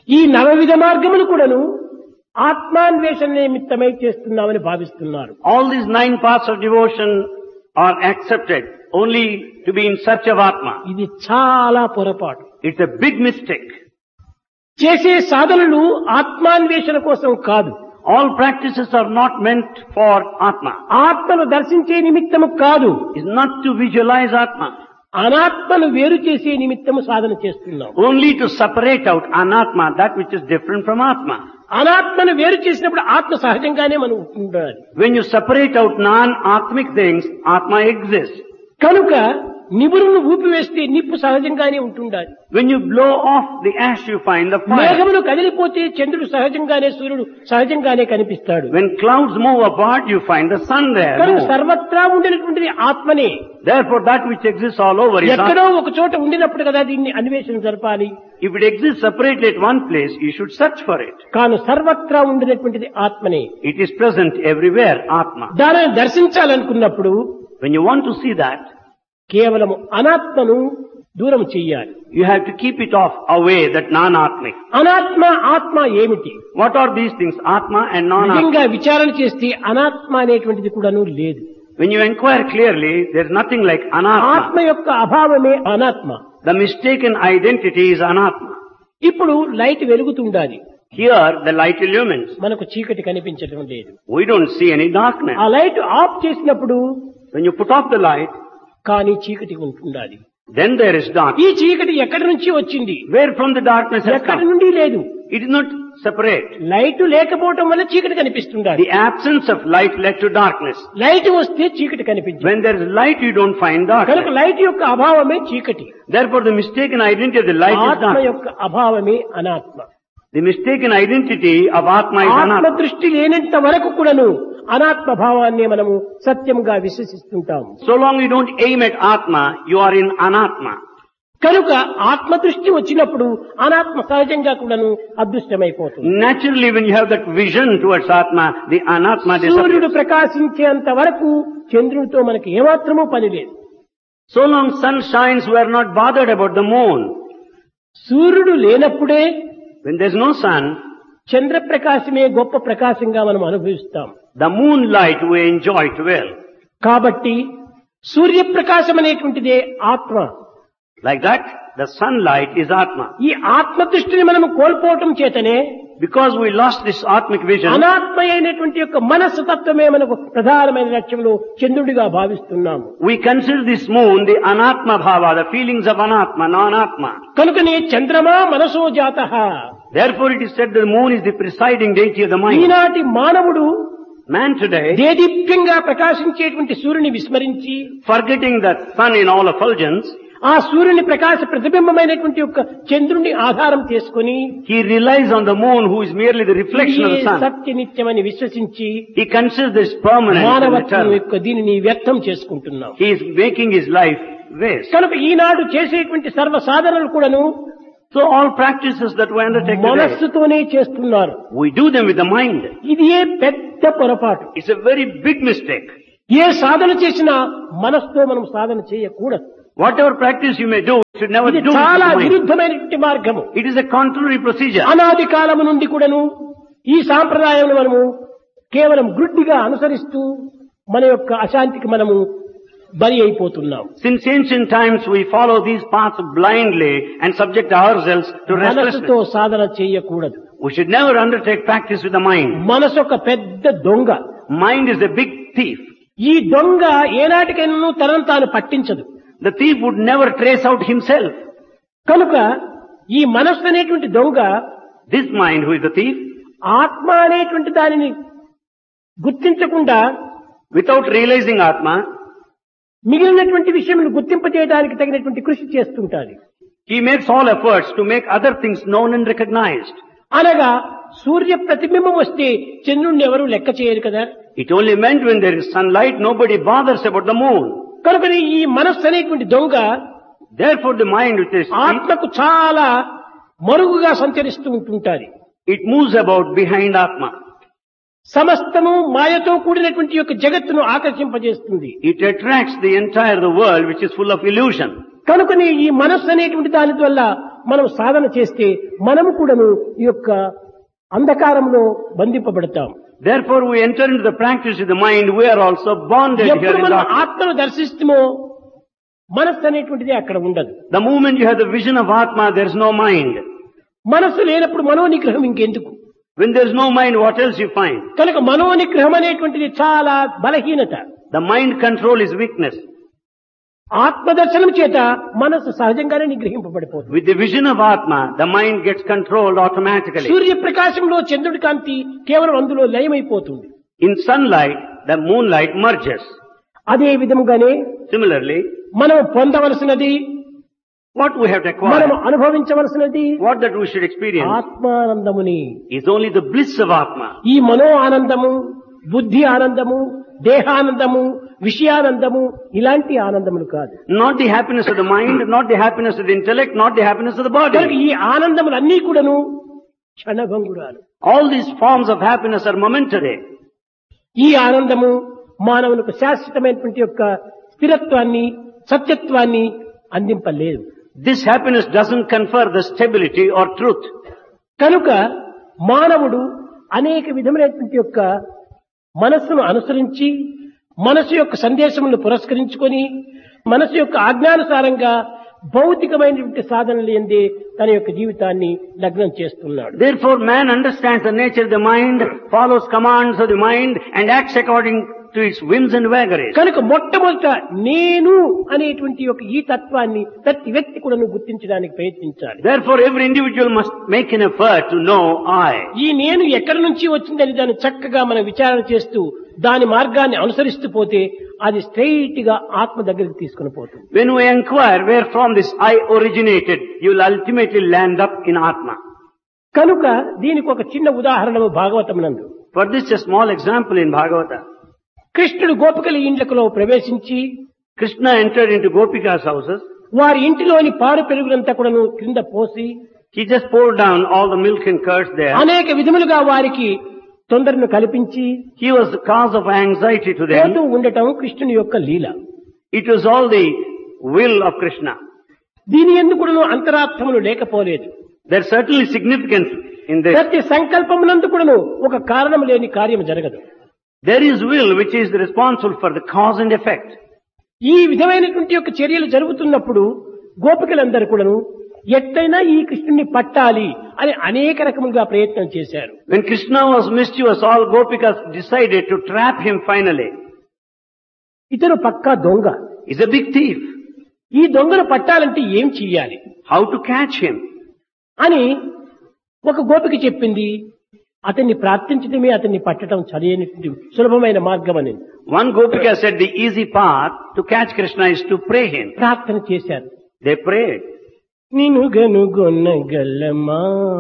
ఈ నవవిధ మార్గములు కూడాను ఆత్మాన్వేషణ నిమిత్తమై చేస్తున్నామని భావిస్తున్నారు All these nine paths of devotion are accepted only to be in search of Atma. ఇది చాలా పొరపాటు It's a big mistake. చేసే సాధనలు ఆత్మాన్వేషణ కోసం కాదు All practices are not meant for Atma. ఆత్మను దర్శించే నిమిత్తము కాదు It's not to visualize Atma. అనాత్మను వేరు చేసే నిమిత్తము సాధన చేస్తున్నాం Only to separate out Anatma, that which is different from Atma. అనాత్మను వేరు చేసినప్పుడు ఆత్మ సహజంగానే మనం ఉండాలి When you separate out non-Atmic things, Atma exists. కనుక నిబురును ఊపివేస్తే నిప్పు సహజంగానే ఉంటుండాలి When you blow off the ash, you find the fire. మేఘములు కదిలిపోతే చంద్రుడు సహజంగానే సూర్యుడు సహజంగానే kaniపిస్తాడు When clouds move apart, you find the sun there. కనుక move. సర్వత్రా ఉండినటువంటిది ఆత్మనే Therefore, that which exists all over is ఎక్కడో Atma. ఒక చోట ఉండినప్పుడు కదా దీన్ని అన్వేషణ జరపాలి If it exists separately at one place, you should search for it. కాను సర్వత్రా ఉండినటువంటిది ఆత్మనే It is present everywhere, Atma. దానిని దర్శించాలనుకున్నప్పుడు When you want to see that, కేవలము అనాత్మను దూరం చెయ్యాలి you have to keep it off away, that non-Atmic. అనాత్మ ఆత్మ ఏమిటి What are these things, Atma and non-Atma? నిజంగా విచారణ చేస్తే అనాత్మ అనేటువంటిది కూడాను లేదు When you inquire clearly, there's nothing like ఆత్మ Anatma. యొక్క అభావమే అనాత్మ The mistaken identity is Anatma. ఇప్పుడు లైట్ వెలుగుతుండాలి Here, the light illumines. మనకు చీకటి కనిపించడం లేదు We don't see any darkness. ఆ లైట్ ఆఫ్ చేసినప్పుడు When you put off the light, కానీ చీకటి ఉంటుండాలి then there is darkness. ఈ చీకటి ఎక్కడి నుంచి వచ్చింది Where from the darkness has ఎక్కడి come? నుండి లేదు It is not separate. Light లేకపోవటం వల్ల చీకటి కనిపిస్తుండాలి The absence of light led to darkness. Light వస్తే చీకటి కనిపించదు When there is light, you don't find కనుక darkness. లైట్ యొక్క అభావమే చీకటి Therefore, the mistaken identity of the light is ఆత్మ darkness. యొక్క అభావమే అనాత్మ The mistaken identity of Atma is ఆత్మ Anatma. దృష్టి లేనంత వరకు కూడాను అనాత్మ భావాన్ని మనము సత్యంగా విశ్వసిస్తుంటాము So long you don't aim at Atma, you are in Anatma. కనుక ఆత్మ దృష్టి వచ్చినప్పుడు అనాత్మ సహజంగా కూడాను అదృష్టమైపోతుంది Naturally, when you have that vision towards Atma, the Anatma సూర్యుడు disappears. ప్రకాశించేంత వరకు చంద్రుడితో మనకి ఏమాత్రమూ పని లేదు So long sun shines, we are not bothered about the moon. సూర్యుడు లేనప్పుడే When there's no sun, చంద్రప్రకాశమే గొప్ప ప్రకాశంగా మనం అనుభవిస్తాం the moonlight we enjoy it well. కాబట్టి సూర్యప్రకాశం అనేటువంటిదే ఆత్మ Like that, the sunlight is Atma. ఈ ఆత్మ దృష్టిని మనం కోల్పోవటం చేతనే Because we lost this Atmic vision, అనాత్మ అయినటువంటి యొక్క మనస్సు తత్వమే మనకు ప్రధానమైన లక్ష్యంలో చంద్రుడిగా భావిస్తున్నాము we consider this moon the Anatma Bhava, the feelings of Anatma, non-Atma. కనుకనే చంద్రమా మనసో జాత Therefore it is said the moon is the presiding deity of the mind. ఈనాటి మానవుడు Man today, దేదీప్యంగా ప్రకాశించేటువంటి సూర్యుని విస్మరించి forgetting the sun in all effulgence, ఆ సూర్యుని ప్రకాశ ప్రతిబింబమైనటువంటి యొక్క చంద్రుని ఆధారం చేసుకుని he relies on the moon who is merely the reflection of the sun. సత్య నిత్యమని విశ్వసించి He considers this permanent and మానవత్వం eternal. యొక్క దీనిని వ్యక్తం చేసుకుంటున్నాం He is making his life waste. కనుక ఈనాడు చేసేటువంటి సర్వ సాధనలు కూడాను So all practices that we undertake today, మనస్సుతోనే చేస్తున్నారు we do them with the mind. ఇది ఏ పెద్ద పొరపాటు It's a very big mistake. ఏ సాధన చేసినా మనస్సుతో మనం సాధన చేయకూడదు Whatever practice you may do, you should never ఇది do it with చాలా the mind. విరుద్ధమైనటువంటి మార్గము It is a contrary procedure. అనాది కాలము నుండి కూడాను ఈ సాంప్రదాయం మనము కేవలం గుడ్డిగా అనుసరిస్తూ మన యొక్క అశాంతికి మనము బలి అయిపోతున్నాం Since ancient times we follow these paths blindly and subject ourselves to మనస్సుతో restlessness. సాధన చేయకూడదు We should never undertake practice with the mind. మనసు ఒక పెద్ద దొంగ Mind is a big thief. ఈ దొంగ ఏనాటికైనా తనను తాను పట్టించదు The thief would never trace out himself. కనుక ఈ మనస్సు అనేటువంటి దొంగ This mind who is the thief, ఆత్మ అనేటువంటి దానిని గుర్తించకుండా without realizing Atma, మిగిలినటువంటి విషయములు గుర్తింపజేయడానికి తగినటువంటి కృషి చేస్తుంటాది he makes all efforts to make other things known and recognized. అనగా సూర్య ప్రతిబింబం వస్తే చంద్రుణ్ణి ఎవరు లెక్క చేయరు కదా It only meant when there is sunlight, nobody bothers about the moon. కనుక ఈ మనస్సు అనేటువంటి దొంగ Therefore the mind which is thief, ఆత్మకు చాలా మరుగుగా సంచరిస్తూ ఉంటుంటాది it moves about behind Atma. సమస్తము మాయతో కూడినటువంటి యొక్క జగత్తును ఆకర్షింపజేస్తుంది It attracts the entire the world which is full of illusion. కనుకని ఈ మనస్సు అనేటువంటి దాని వల్ల మనం సాధన చేస్తే మనము కూడాను ఈ యొక్క అంధకారంలో బంధింపబడతాం Therefore we enter into the practice of the mind, we are also bonded here ఎప్పుడు in మనం darkness. ఆత్మను దర్శిస్తామో మనస్సు అనేటువంటిది అక్కడ ఉండదు The moment you have the vision of Atma, there is no mind. మనస్సు లేనప్పుడు మనోనిగ్రహం ఇంకెందుకు When there is no mind, what else you find? కనుక మనోనిగ్రహం అనేటువంటిది చాలా బలహీనత The mind control is weakness. ఆత్మదర్శనం చేత మనస్సు సహజంగానే నిగ్రహింపబడిపోతుంది With the vision of Atma, the mind gets controlled automatically. సూర్యప్రకాశంలో చంద్రుడి కాంతి కేవలం అందులో లయమైపోతుంది In sunlight, the moonlight merges. అదే విధముగానే Similarly, మనం పొందవలసినది what we have to మనం acquire, అనుభవించవలసినది what that we should experience, ఆత్మానందముని is only the bliss of Atma. ఈ మనో ఆనందము బుద్ధి ఆనందము దేహానందము విషయానందము ఇలాంటి ఆనందములు కాదు Not the happiness of the mind, not the happiness of the intellect, not the happiness of the కనుక body. ఈ ఆనందములన్నీ కూడాను క్షణభంగురాలు All these forms of happiness are momentary. ఈ ఆనందము మానవునికి శాశ్వతమైనటువంటి యొక్క స్థిరత్వాన్ని సత్యత్వాన్ని అందింపలేదు This happiness doesn't confer the stability or truth. కనుక మానవుడు అనేక విధమైనటువంటి యొక్క మనస్సును అనుసరించి మనసు యొక్క సందేశములను పురస్కరించుకొని మనసు యొక్క ఆజ్ఞానుసారంగా భౌతికమైనటువంటి సాధనలు ఎందే తన యొక్క జీవితాన్ని లగ్నం చేస్తున్నాడు Therefore, man understands the nature of the mind, follows commands of the mind, and acts according to its whims and vagaries. కనుక మొట్టమొదట నేను అనేటువంటి యొక్క ఈ తత్వాన్ని ప్రతి వ్యక్తి కూడా గుర్తించడానికి ప్రయత్నించాలి Therefore, every individual must make an effort to know I. ఈ నేను ఎక్కడి నుంచి వచ్చిందని దాన్ని చక్కగా మనం విచారణ చేస్తూ దాని మార్గాన్ని అనుసరిస్తూ పోతే అది స్ట్రైట్ గా ఆత్మ దగ్గరికి తీసుకుని పోతుంది When we inquire where from this I originated, you will ultimately land up in Atma. కనుక దీనికి ఒక చిన్న ఉదాహరణ భాగవతం నందు For this, a small example in Bhagavata. కృష్ణుడు గోపికల ఇండ్లకులో ప్రవేశించి Krishna entered into Gopika's houses. వారి ఇంటిలోని పాడు పెరుగునంతా కూడాను క్రింద పోసి He just poured down all the milk and curds there. అనేక విధములుగా వారికి తొందరను కల్పించి He was the cause of anxiety to పోతూ them. ఉండటం కృష్ణుని యొక్క లీల It was all the will of Krishna. దీని ఎందుకు కూడాను అంతరార్థములు లేకపోలేదు There's certainly significance in this. ప్రతి సంకల్పమునందు కూడాను ఒక కారణం లేని కార్యం జరగదు There is will which is responsible for the cause and effect. ఈ విధమైనటువంటి యొక్క చర్యలు జరుగుతున్నప్పుడు గోపికలందరూ కూడాను ఎట్టయినా ఈ కృష్ణుని పట్టాలి అని అనేక రకములుగా ప్రయత్నం చేశారు When Krishna was mischievous, all Gopikas decided to trap him finally. ఇతను పక్కా దొంగ He's a big thief. ఈ దొంగను పట్టాలంటే ఏం చెయ్యాలి How to catch him? అని ఒక గోపిక చెప్పింది అతన్ని ప్రార్థించడమే అతన్ని పట్టడం సరైనటువంటి సులభమైన మార్గం అని One Gopika said the easy path to catch Krishna is to pray him. ప్రార్థన చేశారు They prayed. నిను గనుగొన్నగలమా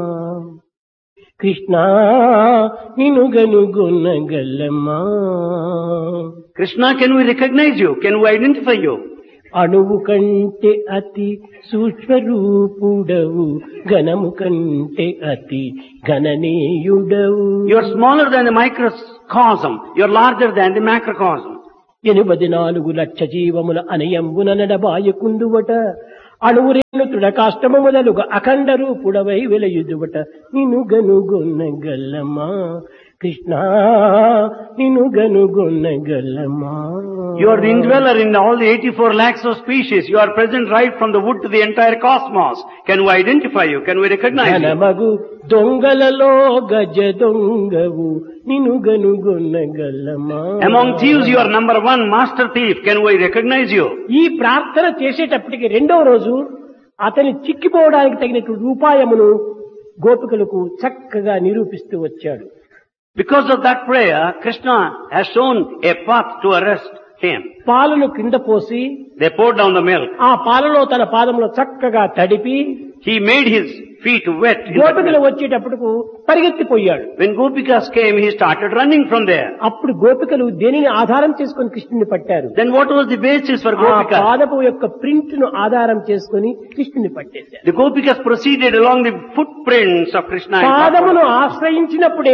కృష్ణ నిను గనుగొన్నగలమా Krishna, can we recognize you? Can we identify you? అణువు కంటే అతి సూక్ష్మరూపుడవు ఘనము కంటే అతి గణనీయుడవు You're smaller than the microcosm. You're larger than the macrocosm. ఎనిమిది నాలుగు లక్ష జీవముల అనయంబున నడబాయకుందువట అణువు రేణు తృఢకాష్టము మొదలుగా అఖండ రూపుడవై వెలయుదువట నిన్ను గనుగొన్నగలమా కృష్ణ నిన్ను గనుగొన్నగలమా You are the indweller in all the 84 lakhs of species. You are present right from the wood to the entire cosmos. Can we identify you? Can we recognize you? ఘనమగు దొంగలలో గజ దొంగవు నిన్ను గనుగొన్నగలమా Among thieves, you are number one master thief. Can we recognize you? ఈ ప్రార్థన చేసేటప్పటికి రెండవ రోజు అతని చిక్కిపోవడానికి తగినటువంటి ఉపాయమును గోపికలకు చక్కగా నిరూపిస్తూ వచ్చాడు Because of that prayer, Krishna has shown a path to arrest him. పాలను కింద పోసి They poured down the milk. ఆ పాలలో తన పాదంలో చక్కగా తడిపి He made his feet wet. in that గోపికలు milk. వచ్చేటప్పటికు పరిగెత్తిపోయాడు When Gopikas came, he started running from there. అప్పుడు గోపికలు దేనిని ఆధారం చేసుకొని కృష్ణుని పట్టారు Then what was the basis for ఆ Gopikas? పాదపు యొక్క ప్రింట్ ను ఆధారం చేసుకొని కృష్ణుని పట్టేశారు The Gopikas proceeded along the footprints of Krishna. and పాదమును ఆశ్రయించినప్పుడే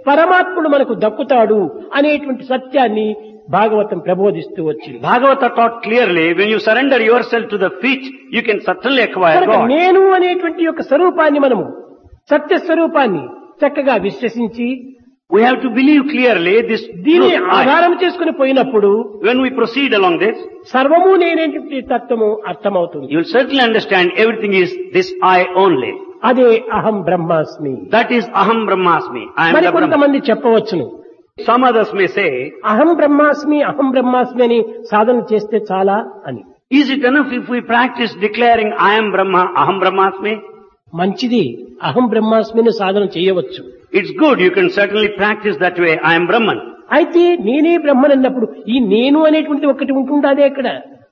పరమాత్ముడు మనకు దక్కుతాడు అనేటువంటి సత్యాన్ని భాగవతం ప్రబోధిస్తూ వచ్చింది Bhagavata taught clearly, when you surrender yourself to the feet, you can certainly acquire కనుక God. నేను అనేటువంటి యొక్క స్వరూపాన్ని మనము సత్య స్వరూపాన్ని చక్కగా విశ్వసించి We have to believe clearly this దీన్ని truth, I. ఆధారం చేసుకుని పోయినప్పుడు When we proceed along this, సర్వము నేనేటువంటి తత్వము అర్థమవుతుంది you will certainly understand everything is this I only. అదే అహం బ్రహ్మాస్మి That is Aham Brahmasmi. I am మరి the Brahma. కొంతమంది చెప్పవచ్చును Some others may say, అహం బ్రహ్మాస్మి అహం బ్రహ్మాస్మి అని సాధన చేస్తే చాలా అని is it enough if we practice declaring I am Brahma, Aham Brahmasmi? మంచిది అహం బ్రహ్మాస్మిని సాధన చేయవచ్చు It's good, you can certainly practice that way, I am Brahman. అయితే నేనే బ్రహ్మన్ అన్నప్పుడు ఈ నేను అనేటువంటి ఒకటి ఉంటుండదే అక్కడ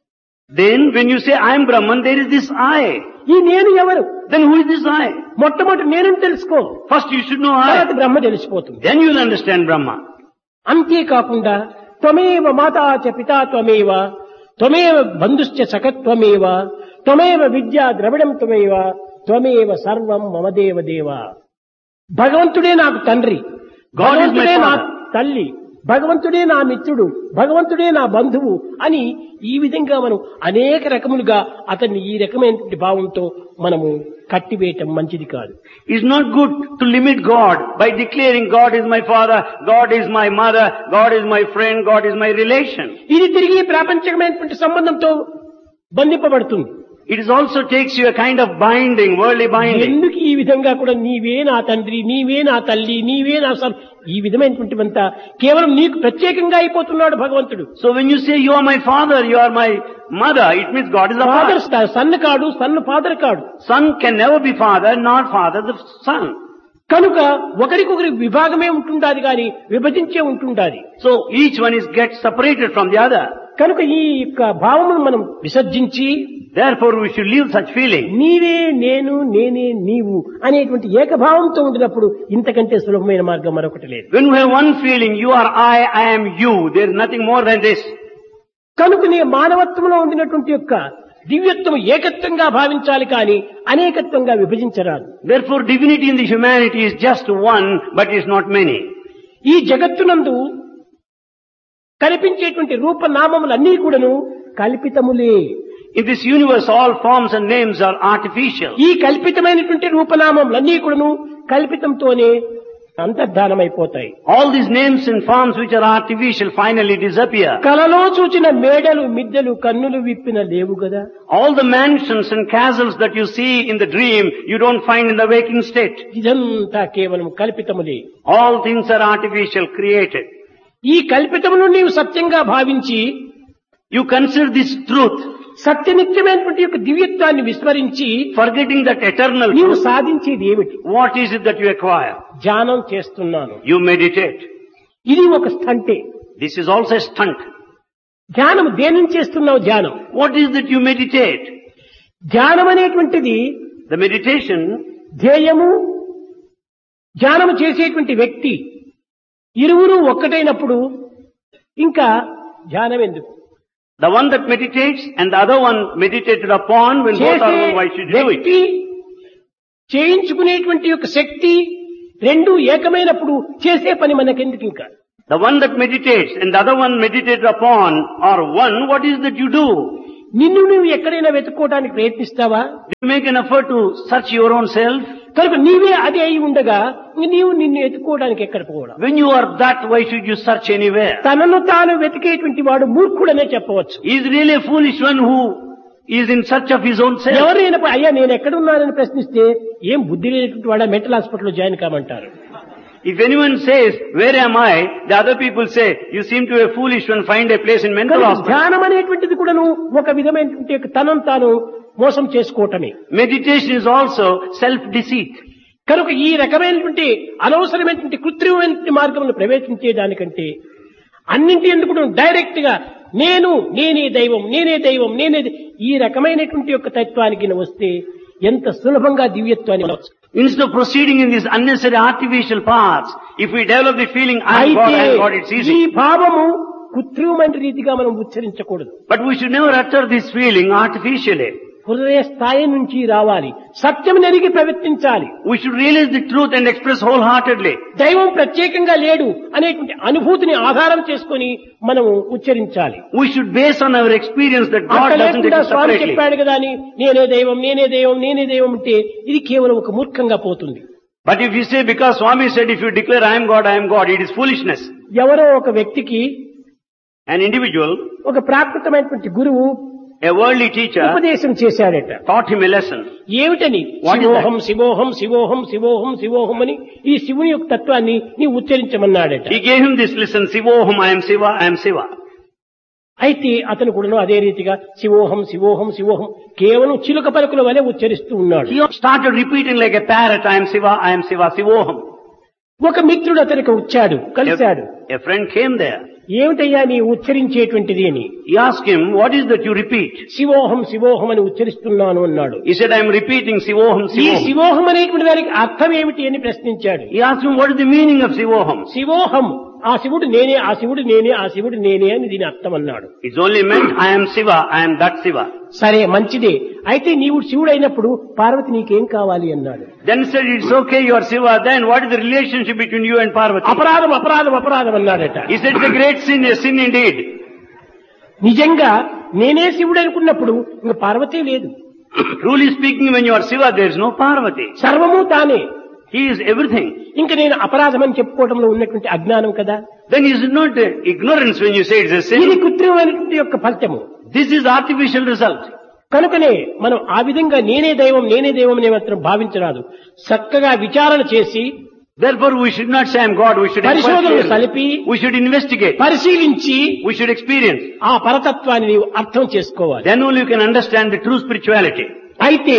Then when you say I am Brahman, there is this I. ఈ నేను ఎవరు Then who is this I? మొట్టమొదటి నేను తెలుసుకో First you should know తర్వాత I. బ్రహ్మ తెలిసిపోతుంది Then you will understand Brahma. అంతేకాకుండా త్వమేవ మాతా చ పితా త్వమేవ త్వమేవ బంధుశ్చ సఖత్వమేవ త్వమేవ విద్యా ద్రవిడం త్వమేవ త్వమేవ సర్వం మమ దేవ దేవ భగవంతుడే నాకు తండ్రి God is my భగవంతుడే నా father. తల్లి భగవంతుడే నా మిత్రుడు భగవంతుడే నా బంధువు అని ఈ విధంగా మనం అనేక రకములుగా అతన్ని ఈ రకమైనటువంటి భావంతో మనము కట్టివేయటం మంచిది కాదు It's not good to limit God by declaring God is my father, God is my mother, God is my friend, God is my relation. ఇది తిరిగి ప్రాపంచికమైనటువంటి సంబంధంతో బంధింపబడుతుంది It is also takes you a kind of binding, worldly binding. ఎందుకు ఈ విధంగా కూడా నీవే నా తండ్రి నీవే నా తల్లి నీవే నా సం ఈ విధమైనటువంటివంతా కేవలం నీకు ప్రత్యేకంగా అయిపోతున్నాడు భగవంతుడు So when you say you are my father, you are my mother, it means God is the father father. Son కాడు సన్ ఫాదర్ కాడు Son can never be father, nor father the son. కనుక ఒకరికొకరి విభాగమే ఉంటుండాది గాని విభజించే ఉంటుండాది So each one is get separated from the other. కనుక ఈ యొక్క భావమును మనం విసర్జించి Therefore we should leave such feeling. నీవే నేను నేనే నీవు అనేటువంటి ఏకభావంతో ఉండినప్పుడు ఇంతకంటే సులభమైన మార్గం మరొకటి లేదు When we have one feeling, you are I, I am you, there is nothing more than this. కనుకనే మానవత్వంలో ఉండినటువంటి యొక్క దివ్యత్వం ఏకత్వంగా భావించాలి కానీ అనేకత్వంగా విభజించరాదు Therefore divinity in the humanity is just one, but is not many. ఈ జగత్తునందు కనిపించేటువంటి రూపనామములన్నీ కూడాను కల్పితములే In this universe, all forms and names are artificial. ఈ కల్పితమైనటువంటి రూపనామములన్నీ కూడాను కల్పితంతోనే అంతర్ధానమైపోతాయి All these names and forms which are artificial finally disappear. కలలో చూచిన మేడలు మిద్దెలు కన్నులు విప్పిన లేవు కదా All the mansions and castles that you see in the dream, you don't find in the waking state. ఇదంతా కేవలం కల్పితములే All things are artificial, created. ఈ కల్పితమును నీవు సత్యంగా భావించి You consider this truth, సత్యనిత్యమైనటువంటి యొక్క దివ్యత్వాన్ని విస్మరించి forgetting that eternal నీవు truth. సాధించేది ఏమిటి What is it that you acquire? ధ్యానం చేస్తున్నాను You meditate. ఇది ఒక స్టంటే This is also a stunt. ధ్యానం దేనిని చేస్తున్నావు ధ్యానం What is that you meditate? ధ్యానం అనేటువంటిది The meditation ధ్యేయము ధ్యానం చేసేటువంటి వ్యక్తి ఇరువురు ఒక్కటైనప్పుడు ఇంకా ధ్యానం ఎందుకు The one that meditates and the other one meditated upon when both చేసే are one, why should you do it? వ్యక్తి చేయించుకునేటువంటి యొక్క శక్తి రెండు ఏకమైనప్పుడు చేసే పని మనకెందుకు ఇంకా The one that meditates and the other one meditated upon are one, what is that you do? నిన్ను నువ్వు ఎక్కడైనా వెతుక్కోవడానికి ప్రయత్నిస్తావా Do you make an effort to search your own self? కనుక నీవే అది అయి ఉండగా ఇంక నీవు నిన్ను ఎత్తుకోవడానికి ఎక్కడ పోవడం When you are that, why should you search anywhere? తనను తాను వెతికేటువంటి వాడు మూర్ఖుడనే చెప్పవచ్చు He is really a foolish one who is in search of his own self. ఎవరైనా పోయి, అయ్యా నేను ఎక్కడున్నానని ప్రశ్నిస్తే ఏం బుద్ధి లేనటువంటి వాడా మెంటల్ హాస్పిటల్లో జాయిన్ కామంటారు If anyone says, where am I? The other people say, you seem to be a foolish one, find a place in mental కనుక hospital. ధ్యానం అనేటువంటిది కూడాను ఒక విధమైనటువంటి యొక్క తనను తాను మోసం చేసుకోవటమే Meditation is also self-deceit. కనుక ఈ రకమైనటువంటి అనవసరమైనటువంటి కృత్రిమమైనటువంటి మార్గంలో ప్రవేశించేదానికంటే అన్నింటి ఎందుకు డైరెక్ట్ గా నేను నేనే దైవం నేనే దైవం నేనే ద- ఈ రకమైనటువంటి యొక్క తత్వానికి నువ్వు వస్తే ఎంత సులభంగా దివ్యత్వాన్ని పొందవచ్చు. Instead of proceeding in these unnecessary artificial paths, if we develop the feeling, I am God, అయితే I am God, it's ఈ easy. భావము కృత్రిమమైన రీతిగా మనం ఉచ్చరించకూడదు But we should never utter this feeling artificially. హృదయ స్థాయి నుంచి రావాలి సత్యం నెరిగి ప్రవర్తించాలి We should realize the truth and express wholeheartedly. దైవం ప్రత్యేకంగా లేడు అనేటువంటి అనుభూతిని ఆధారం చేసుకొని మనం ఉచ్చరించాలి We should base on our experience that God అక్కడ doesn't లేకుండా exist స్వామి separately. చెప్పాడు కదా అని నేనే దైవం నేనే దైవం నేనే దైవం అంటే ఇది కేవలం ఒక మూర్ఖంగా పోతుంది But if you say, because Swami said, if you declare I am God, I am God, it is foolishness. ఎవరో ఒక వ్యక్తికి An individual, ఒక ప్రాకృతమైనటువంటి గురువు a worldly teacher, ఉపదేశం చేశాడట taught him a lesson. ఏమిటని What is శివోహం శివోహం శివోహం శివోహం శివోహం అని ఈ శివుని యొక్క తత్వాన్ని నీ ఉచ్చరించమన్నాడట He gave him this lesson, Sivoham, I am Siva, I am Siva. అయితే అతను కూడాను అదే రీతిగా శివోహం శివోహం శివోహం కేవలం చిలుక పలుకుల వలె ఉచ్చరిస్తూ ఉన్నాడు He started repeating like a parrot, I am Siva, I am Siva, Sivoham. ఒక మిత్రుడు అతనికి వచ్చాడు కలిశాడు A, a friend came there. ఏమిటయ్యా నీ ఉచ్చరించేటువంటిది అని He asked him, what is that you repeat? శివోహం శివోహం అని ఉచ్చరిస్తున్నాను అన్నాడు He said, I am repeating Sivoham, ఈ Sivoham. శివోహం అనేటువంటి దానికి అర్థం ఏమిటి అని ప్రశ్నించాడు He asked him, what is the meaning of Sivoham? శివోహం ఆ శివుడు నేనే ఆ శివుడు నేనే ఆ శివుడు నేనే అని దీని అర్థం అన్నాడు It's only meant, I am Siva, I am that Siva. సరే మంచిదే అయితే నీవు శివుడు అయినప్పుడు పార్వతి నీకేం కావాలి అన్నాడు Then said, it's okay, you are Siva, then what is the relationship between you and Parvati? అపరాధం అపరాధం అపరాధం అన్నాడట He said, it's a great sin, a sin indeed. నిజంగా నేనే శివుడు అనుకున్నప్పుడు ఇంక పార్వతి లేదు Truly speaking, when you are Siva, there is no Parvati. సర్వము తానే He is everything. ఇంక నేను అపరాధం అని చెప్పుకోవడంలో ఉన్నటువంటి అజ్ఞానం కదా Then is it not uh, ignorance when you say it's a ఇది sin? కృత్రిమైనటువంటి యొక్క ఫలితము This is artificial result. కనుకనే మనం ఆ విధంగా నేనే దైవం నేనే దైవం అనే మాత్రం భావించరాదు చక్కగా విచారణ చేసి Therefore, we should not say I am God. We should పరిశోధనలు inquire. సలిపి We should investigate. పరిశీలించి We should experience. ఆ పరతత్వాన్ని నీవు అర్థం చేసుకోవాలి Then only you can understand the true spirituality. అయితే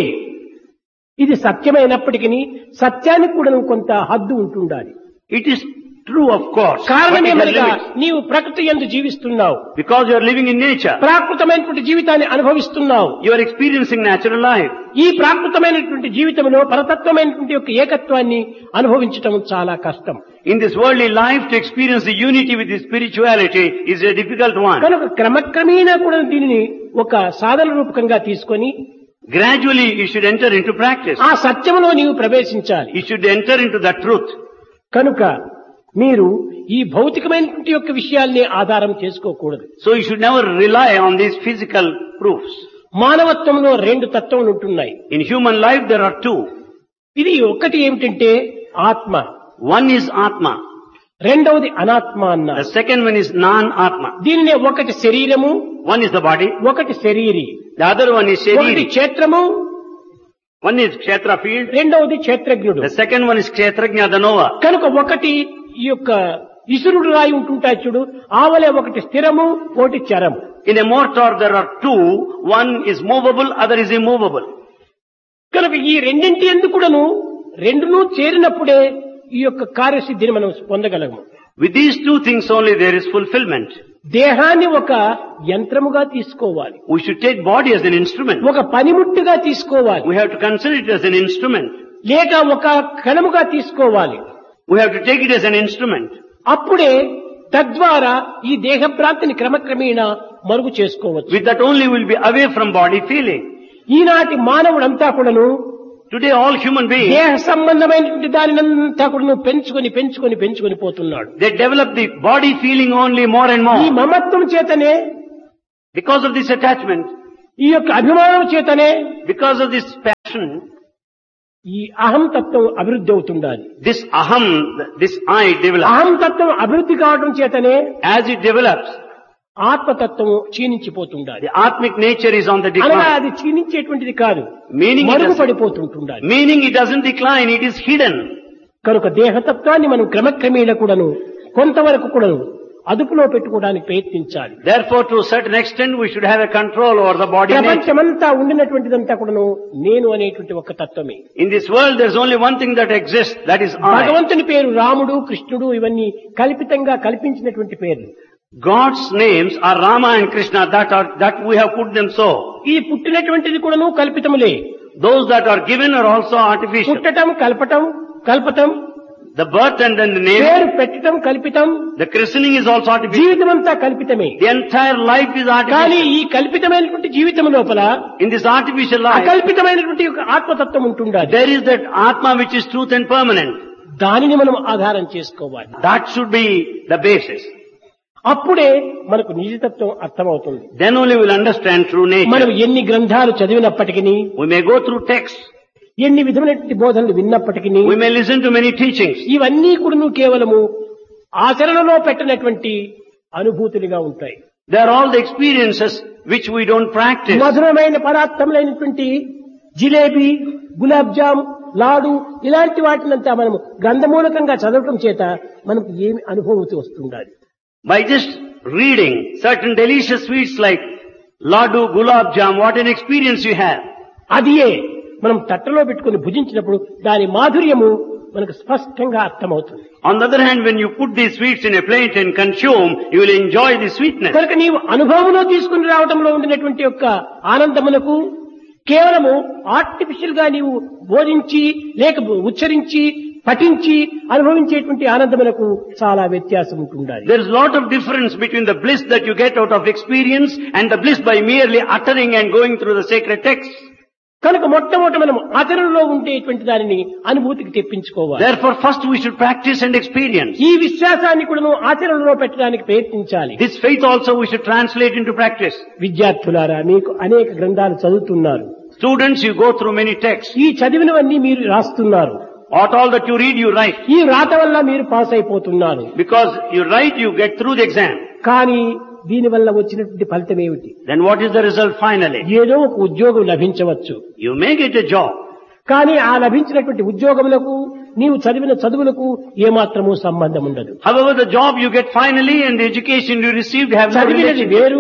ఇది సత్యమైనప్పటికీ సత్యానికి కూడా నువ్వు కొంత హద్దు ఉంటుండాలి It is true, of course. But కారణం it has ఏమనగా limits. నీవు ప్రకృతి ఎందు జీవిస్తున్నావు Because you are living in nature. ప్రాకృతమైనటువంటి జీవితాన్ని అనుభవిస్తున్నావు You are experiencing natural life. ఈ ప్రాకృతమైనటువంటి జీవితంలో పరతత్వమైనటువంటి యొక్క ఏకత్వాన్ని అనుభవించటం చాలా కష్టం In this worldly life, to experience the unity with the spirituality is a difficult one. కనుక క్రమక్రమేణా కూడా దీనిని ఒక సాధన రూపకంగా తీసుకొని Gradually, you should enter into practice. ఆ సత్యంలో నీవు ప్రవేశించాలి You should enter into the truth. కనుక మీరు ఈ భౌతికమైనటువంటి యొక్క విషయాల్ని ఆధారం చేసుకోకూడదు So you should never rely on these physical proofs. మానవత్వంలో రెండు తత్వములు ఉంటున్నాయి In human life, there are two. ఇది ఒకటి ఏమిటంటే ఆత్మ One is Atma. రెండవది అనాత్మ The అన్నారు second one is non-Atma. దీనినే ఒకటి శరీరము One is the body. ఒకటి శరీరి The other one is ఒకటి Shariri. క్షేత్రము One is Kshetra field. రెండవది క్షేత్రజ్ఞుడు The second one is Kshetrajna, the knower. కనుక ఒకటి ఈ యొక్క ఇసురుడు రాయి ఉంటుంటాయి చూడు ఆవలే ఒకటి స్థిరము ఒకటి చరము In a mortar, there are two. One is movable, other is immovable. కనుక ఈ రెండింటి ఎందుకు కూడాను రెండును చేరినప్పుడే ఈ యొక్క కార్యసిద్ధిని మనం పొందగలము With these two things only, there is fulfillment. దేహాన్ని ఒక యంత్రముగా తీసుకోవాలి We should take body as an instrument. ఒక పనిముట్టుగా తీసుకోవాలి We have to consider it as an instrument. లేక ఒక కణముగా తీసుకోవాలి We have to take it as an instrument. అప్పుడే తద్వారా ఈ దేహభ్రాంతిని క్రమక్రమేణా మరుగు చేసుకోవచ్చు With that only we'll be away from body feeling. ఈనాటి మానవుడంతా కూడాను Today all human beings, దేహ సంబంధమైనటువంటి దానినంతా కూడాను పెంచుకొని పెంచుకొని పెంచుకొని పోతున్నాడు they develop the body feeling only more and ఈ more. మమత్వం చేతనే Because of this attachment, ఈ యొక్క అభిమానం చేతనే because of this passion, ఈ అహం తత్వం అభివృద్ధి అవుతుండాలి this aham, this I develops. అహం తత్వం అభివృద్ధి కావడం చేతనే As it develops, ఆత్మతత్వం క్షీణించిపోతుండాలి the atmic nature is on the అనగా decline. అది క్షీణించేటువంటిది కాదు Meaning it, doesn't, మరుగుపడిపోతుంటుండాలి meaning it doesn't decline, it is hidden. కనుక దేహతత్వాన్ని మనం క్రమక్రమేణ కూడాను కొంతవరకు కూడాను అదుపులో పెట్టుకోవడానికి ప్రయత్నించాలి Therefore, to a certain extent, we should have a control over the body nature. ప్రపంచమంతా ఉండినటువంటిదంతా కూడాను నేను అనేటువంటి ఒక తత్వమే In this world, there's only one thing that exists, that is I. భగవంతుని పేరు రాముడు కృష్ణుడు ఇవన్నీ కల్పితంగా కల్పించినటువంటి పేర్లు God's names are Rama and Krishna, that are, that we have put them so. ఈ పుట్టినటువంటిది కూడాను కల్పితములే Those that are given are also artificial. పుట్టటం కల్పటం కల్పటం The birth and then the name, పేరు పెట్టడం కల్పితం the christening is also artificial. జీవితం అంతా కల్పితమే The entire life is కానీ artificial. ఈ కల్పితమైనటువంటి జీవితం లోపల In this artificial life, అకల్పితమైనటువంటి ఒక ఆత్మతత్వం ఉంటుండాలి there is that Atma which is truth and permanent. దానిని మనం ఆధారం చేసుకోవాలి That should be the basis. అప్పుడే మనకు నిజతత్వం అర్థమవుతుంది Then only we'll understand true మనం nature. ఎన్ని గ్రంథాలు చదివినప్పటికీ We may go through texts. ఎన్ని విధమైనటువంటి బోధనలు విన్నప్పటికీ We may listen to many teachings. ఇవన్నీ కూడా నువ్వు కేవలము ఆచరణలో పెట్టినటువంటి అనుభూతులుగా ఉంటాయి They are all the experiences which we don't practice. మధురమైన పదార్థములైనటువంటి జిలేబీ గులాబ్ జామ్ లాడు ఇలాంటి వాటినంతా మనము గ్రంథమూలకంగా చదవటం చేత మనకు ఏమి అనుభూతి వస్తుండాలి By just reading certain delicious sweets like ladu, gulab jam, what an experience you have. అదియే మనం తట్టలో పెట్టుకుని భుజించినప్పుడు దాని మాధుర్యము మనకు స్పష్టంగా అర్థమవుతుంది On the other hand, when you put these sweets in a plate and consume, you will enjoy the sweetness. కనుక నీవు అనుభవంలో తీసుకుని రావడంలో ఉండినటువంటి యొక్క ఆనందమునకు కేవలము ఆర్టిఫిషియల్ గా నీవు బోధించి లేక ఉచ్చరించి పఠించి అనుభవించేటువంటి ఆనందమునకు చాలా వ్యత్యాసం ఉంటుండాలి There is a lot of difference between the bliss that you get out of experience and the bliss by merely uttering and going through the sacred texts. కనుక మొట్టమొదటి మనం ఆచరణలో ఉండేటువంటి దానిని అనుభూతికి తెప్పించుకోవాలి Therefore, first we should practice and experience. ఈ విశ్వాసాన్ని కూడా నువ్వు ఆచరణలో పెట్టడానికి ప్రయత్నించాలి This faith also we should translate into practice. విద్యార్థులారా మీకు అనేక గ్రంథాలు చదువుతున్నారు Students, you go through many texts. ఈ చదివినవన్నీ మీరు రాస్తున్నారు What all that you read, you write. ఈ రాత వల్ల మీరు పాస్ అయిపోతున్నారు Because you write, you get through the exam. కానీ దీని వల్ల వచ్చినటువంటి ఫలితం ఏమిటి Then what is the result finally? ఏదో ఒక ఉద్యోగం లభించవచ్చు You may get a job. కానీ ఆ లభించినటువంటి ఉద్యోగములకు నీవు చదివిన చదువులకు ఏమాత్రము సంబంధం ఉండదు However, the job you get finally and the education you received have no చదివినది relation. వేరు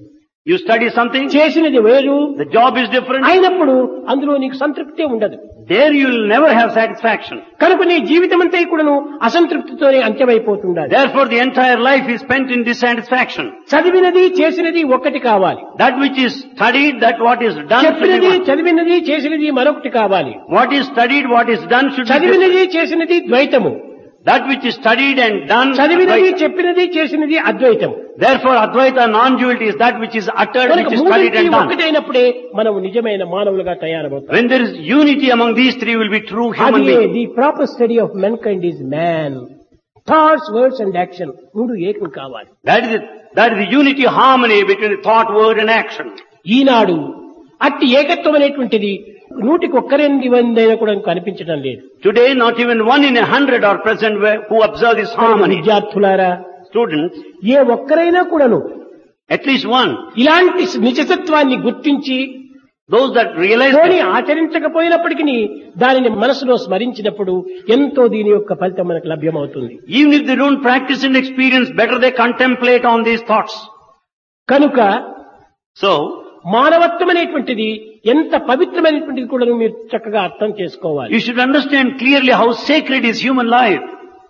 You study something, చేసినది వేరు the job is different. అయినప్పుడు అందులో నీకు సంతృప్తే ఉండదు There you will never have satisfaction. కనుక నీ జీవితం అంతా కూడాను అసంతృప్తితోనే అంత్యమైపోతుండాలి Therefore, the entire life is spent in dissatisfaction. చదివినది చేసినది ఒక్కటి కావాలి That which is studied, that what is done should be చెప్పినది one. చదివినది చేసినది మరొకటి కావాలి What is studied, what is done should be different. చదివినది చేసినది ద్వైతము That which is studied and done. చదివినది Advaita. చెప్పినది చేసినది అద్వైతం Therefore, Advaita non-duality is that which is uttered, కనుక which is studied మూడింటి and done. ఒక్కటైనప్పుడే మనం నిజమైన మానవులుగా తయారవుతాం When there is unity among these three, will be true human అది being. The proper study of mankind is man thoughts words and action మూడు ఏకం కావాలి That is it. That is the unity, harmony between the thought, word and action. ఈనాడు అట్టి ఏకత్వం అనేటువంటిది నూటికి ఒక్కరెంది వందైనా కూడా కనిపించడం లేదు Today, not even one in a hundred are present where- who observe this harmony. విద్యార్థులారా Students, ఏ ఒక్కరైనా కూడాను at least one, ఇలాంటి నిజసత్వాన్ని గుర్తించి those that realize పోనీ that, ఆచరించకపోయినప్పటికీ దానిని మనసులో స్మరించినప్పుడు ఎంతో దీని యొక్క ఫలితం మనకు లభ్యమవుతుంది even if they don't practice and experience, better they contemplate on these thoughts. కనుక So, మానవత్వం అనేటువంటిది ఎంత పవిత్రమైనటువంటిది కూడా మీరు చక్కగా అర్థం చేసుకోవాలి you should understand clearly how sacred is human life.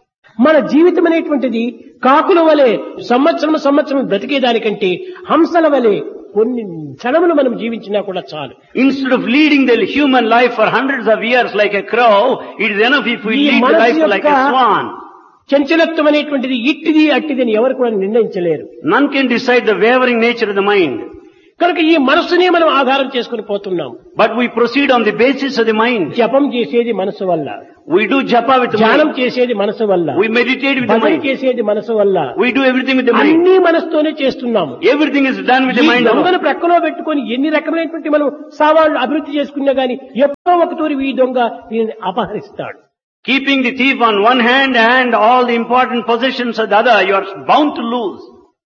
మన జీవితం అనేటువంటిది కాకుల వలె సంవత్సరం సంవత్సరం బ్రతికేదానికంటే హంసల వలె కొన్ని క్షణములు మనం జీవించినా కూడా చాలు Instead of leading the human life for hundreds of years like a crow, it is enough if we ఈ lead the మనసు life like a యొక్క- swan. చంచలత్వం అనేటువంటిది ఇట్టిది అట్టిది అని ఎవరు కూడా నిర్ణయించలేరు None can decide the wavering nature of the mind. కనుక ఈ మనస్సునే మనం ఆధారం చేసుకుని పోతున్నాం But we proceed on the basis of the mind. జపం చేసేది మనసు వల్ల We do japa with the ధ్యానం mind. చేసేది మనసు వల్ల We meditate with the భజన mind. చేసేది మనసు వల్ల We do everything with the mind. అన్ని మనసుతోనే చేస్తున్నాము Everything is done with ఈ the mind దొంగను alone. ప్రక్కలో పెట్టుకొని ఎన్ని రకమైనటువంటి మనం సవాళ్లు అభివృద్ధి చేసుకున్నా గానీ ఎప్పుడో ఒక తూరి ఈ దొంగ దీనిని అపహరిస్తాడు Keeping the thief on one hand and all the important possessions on the other, you are bound to lose.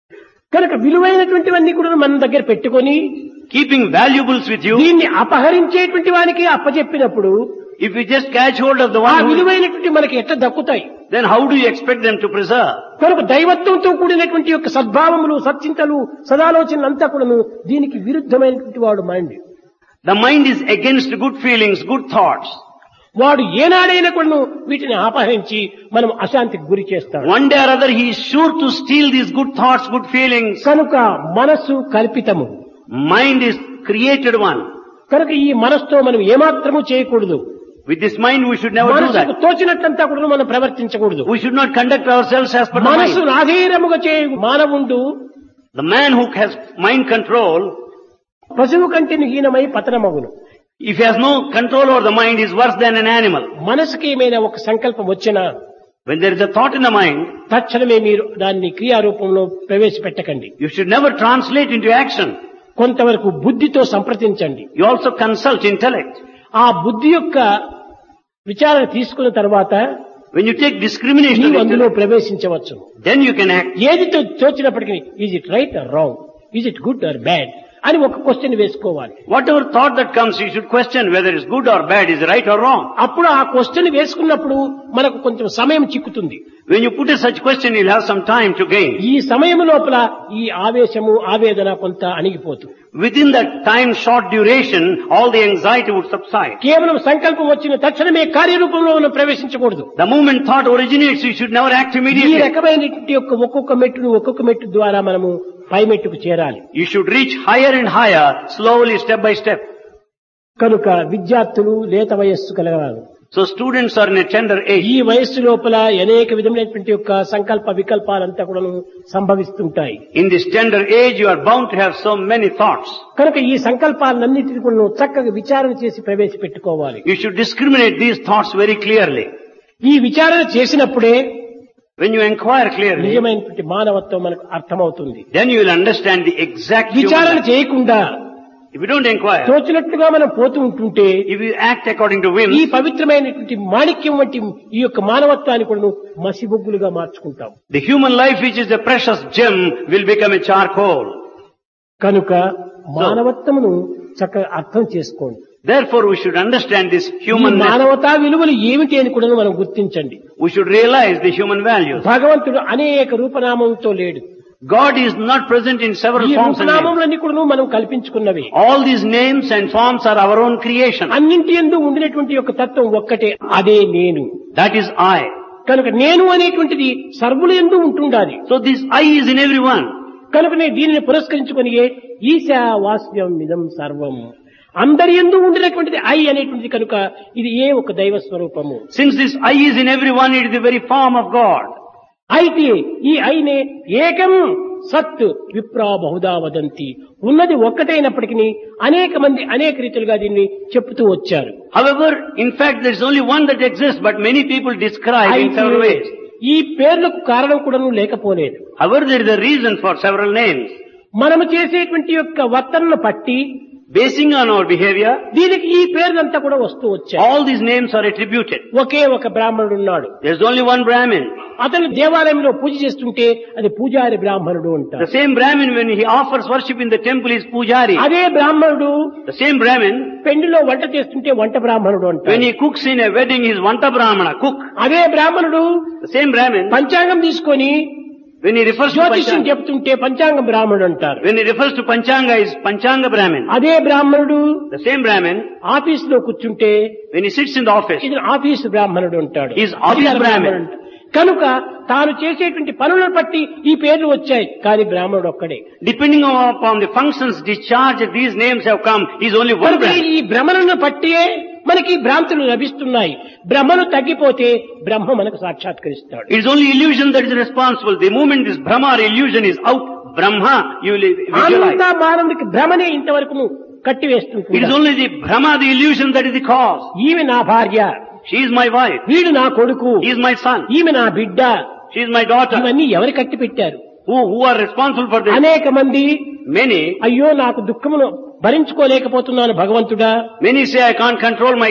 కనుక విలువైనటువంటివన్నీ కూడా మన దగ్గర పెట్టుకొని Keeping valuables with you, దీన్ని అపహరించేటువంటి వానికి అప్పచెప్పినప్పుడు if you just catch hold of the ఆ one who, విలువైనటువంటి మనకి ఎట్లా దక్కుతాయి then how do you expect them to preserve? కనుక దైవత్వంతో కూడినటువంటి యొక్క సద్భావములు సచ్చింతలు సదాలోచనలు అంతా కూడాను దీనికి విరుద్ధమైనటువంటి వాడు mind The mind is against good feelings, good thoughts. వాడు ఏనాడైనా కూడా వీటిని అపహరించి మనం అశాంతికి గురి చేస్తాడు One day or other he is sure to steal these good thoughts, good feelings. కనుక మనస్సు కల్పితము Mind is created one. కనుక ఈ మనస్సుతో మనం ఏమాత్రము చేయకూడదు With this mind, we should never do మనసుకు that. తోచినట్లంతా కూడా మనం ప్రవర్తించకూడదు We should not conduct ourselves as per the మనసు mind. నాధీరముగా చేయు మానవుండు The man who has mind control, పశువు కంటిని హీనమై పతనమగును if he has no control over the mind, is worse than an animal. మనసుకి ఏమైనా ఒక సంకల్పం వచ్చినా When there is a thought in the mind, తక్షణమే మీరు దాన్ని క్రియారూపంలో ప్రవేశపెట్టకండి you should never translate into action. కొంతవరకు బుద్ధితో సంప్రదించండి You also consult intellect. ఆ బుద్ధి యొక్క విచారణ తీసుకున్న తర్వాత When you take discrimination, నీవు of అందులో intellect, ప్రవేశించవచ్చు then you can act. ఏది తో- తోచినప్పటికీ is it right or wrong is it good or bad అని ఒక క్వశ్చన్ వేసుకోవాలి Whatever thought that comes, you should question whether it's good or bad, is it right or wrong. అప్పుడు ఆ question వేసుకున్నప్పుడు మనకు కొంచెం సమయం చిక్కుతుంది When you put a such question, you'll have some time to gain. ఈ సమయం లోపల ఈ ఆవేశము ఆవేదన కొంత అణిగిపోతుంది Within that time short duration, all the anxiety would subside. కేవలం సంకల్పం వచ్చిన తక్షణమే కార్యరూపంలో మనం ప్రవేశించకూడదు The moment thought originates, you should never act ఈ immediately. రకమైనటువంటి యొక్క ఒక్కొక్క మెట్టును ఒక్కొక్క మెట్టు ద్వారా మనము పై మెట్టుకు చేరాలి You should reach higher and higher, slowly, step by step. కనుక విద్యార్థులు లేత వయస్సు కలగాలి So students are in a tender age. ఈ వయస్సు లోపల అనేక విధమైనటువంటి యొక్క సంకల్ప వికల్పాలంతా కూడా సంభవిస్తుంటాయి In this tender age, you are bound to have so many thoughts. కనుక ఈ సంకల్పాలన్నింటినీ కూడా నువ్వు చక్కగా విచారణ చేసి ప్రవేశపెట్టుకోవాలి You should discriminate these thoughts very clearly. ఈ విచారణ చేసినప్పుడే When you inquire clearly, నిజమైనటువంటి మానవత్వం మనకు అర్థమవుతుంది then you will understand the exact human విచారణ life. చేయకుండా If you don't inquire, తోచినట్టుగా మనం పోతూ ఉంటుంటే if you act according to ఈ whims, పవిత్రమైనటువంటి మాణిక్యం వంటి ఈ యొక్క మానవత్వాన్ని కూడా నువ్వు మసిబొగ్గులుగా మార్చుకుంటాం the human life which is a precious gem will become a charcoal. కనుక మానవత్వమును చక్కగా అర్థం చేసుకోండి Therefore, we should understand this ఈ human మానవతా విలువలు ఏమిటి అని కూడా మనం గుర్తించండి We should realize the human values. భగవంతుడు అనేక రూపనామంతో లేడు God is not present in several ఈ forms and names. రూపనామములన్నీ కూడా మనం కల్పించుకున్నవి All these names and forms are our own creation. అన్నింటి ఎందు ఉండినటువంటి యొక్క తత్వం ఒక్కటే అదే నేను That is I. కనుక నేను అనేటువంటిది సర్వులు ఎందు ఉంటుండాలి So this I is in everyone. కనుకనే దీనిని పురస్కరించుకొని ఈశా వాస్యం ఇదం సర్వం అందరి ఎందు ఉండినటువంటిది ఐ అనేటువంటిది కనుక ఇది ఏ ఒక దైవ స్వరూపము Since this I is in everyone, it is the very form of God. అయితే ఈ ఐనే ఏకం సత్ విప్రా బహుదా వదంతి ఉన్నది ఒక్కటైనప్పటికీ అనేక మంది అనేక రీతిలుగా దీన్ని చెప్తూ వచ్చారు However, in fact, there is only one that exists, but many people describe in several అయితే ways. ఈ పేర్లకు కారణం కూడా లేకపోలేదు However, there is a reason for several names. మనము చేసేటువంటి యొక్క వర్తనను పట్టి Basing on our behavior, దీనికి ఈ పేర్లంతా కూడా వస్తూ వచ్చాయి all these names are attributed. ఒకే ఒక బ్రాహ్మణుడు ఉన్నాడు There is only one Brahmin. అతను దేవాలయంలో పూజ చేస్తుంటే అది పూజారి బ్రాహ్మణుడు The అంటారు same Brahmin, when he offers worship in the temple, is Pujari. అదే బ్రాహ్మణుడు The same Brahmin, పెండిలో వంట చేస్తుంటే వంట బ్రాహ్మణుడు when అంటారు he cooks in a wedding, he is Vanta Brahmana, cook. అదే బ్రాహ్మణుడు The same Brahmin, పంచాంగం తీసుకొని when he refers to జ్యోతిష్యం Panchanga, చెప్తుంటే పంచాంగం బ్రాహ్మణుడు అంటారు when he refers to Panchanga, is Panchanga Brahmin. అదే బ్రాహ్మణుడు The same Brahmin, ఆఫీస్ లో కూర్చుంటే when he sits in the office, ఇది ఆఫీసు బ్రాహ్మణుడు అంటాడు He's office అధికార Brahmin. బ్రాహ్మణుడు అంటాడు. కనుక తాను చేసేటువంటి పనులను బట్టి ఈ పేర్లు వచ్చాయి కానీ బ్రాహ్మణుడు ఒక్కడే depending on- upon the functions discharged, these names have come, he is only one కనుక Brahmin. ఈ భ్రమలను పట్టియే మనకి భ్రాంతులు లభిస్తున్నాయి భ్రమను తగ్గిపోతే బ్రహ్మ మనకు సాక్షాత్కరిస్తాడు It is only illusion that is responsible. The moment this Brahma or illusion is out, Brahma, you will visualize. అంతా మానవుడికి భ్రమనే ఇంతవరకు It is కట్టివేస్తుంది only the Brahma, the illusion that is the cause. ఈమె నా భార్య She is my wife. వీడు నా కొడుకు He is my son. ఈమె నా బిడ్డ She is my daughter. ఇవన్నీ ఎవరు కట్టి పెట్టారు Who, who are responsible for this? అనేక మంది Many, అయ్యో నాకు దుఃఖమును భరించుకోలేకపోతున్నాను భగవంతుడా many say I can't control my